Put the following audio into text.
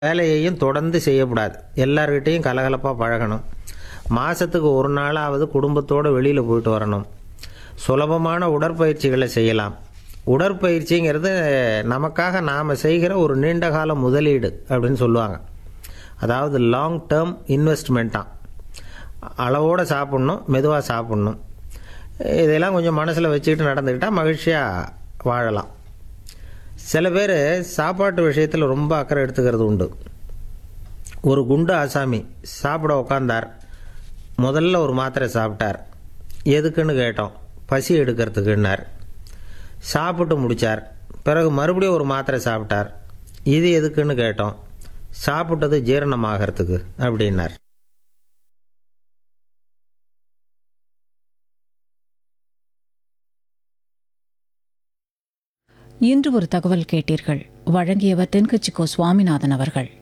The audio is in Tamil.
வேலையையும் தொடர்ந்து செய்யக்கூடாது எல்லார்கிட்டையும் கலகலப்பாக பழகணும் மாதத்துக்கு ஒரு நாளாவது குடும்பத்தோடு வெளியில் போயிட்டு வரணும் சுலபமான உடற்பயிற்சிகளை செய்யலாம் உடற்பயிற்சிங்கிறது நமக்காக நாம் செய்கிற ஒரு நீண்டகால முதலீடு அப்படின்னு சொல்லுவாங்க அதாவது லாங் டேர்ம் இன்வெஸ்ட்மெண்ட்டாக அளவோடு சாப்பிட்ணும் மெதுவாக சாப்பிட்ணும் இதெல்லாம் கொஞ்சம் மனசில் வச்சுக்கிட்டு நடந்துக்கிட்டால் மகிழ்ச்சியாக வாழலாம் சில பேர் சாப்பாட்டு விஷயத்தில் ரொம்ப அக்கறை எடுத்துக்கிறது உண்டு ஒரு குண்டு ஆசாமி சாப்பிட உக்காந்தார் முதல்ல ஒரு மாத்திரை சாப்பிட்டார் எதுக்குன்னு கேட்டோம் பசி எடுக்கிறதுக்குன்னார் சாப்பிட்டு முடித்தார் பிறகு மறுபடியும் ஒரு மாத்திரை சாப்பிட்டார் இது எதுக்குன்னு கேட்டோம் சாப்பிட்டது ஜீரணமாகறதுக்கு அப்படின்னார் இன்று ஒரு தகவல் கேட்டீர்கள் வழங்கியவர் தென்கட்சிக்கோ சுவாமிநாதன் அவர்கள்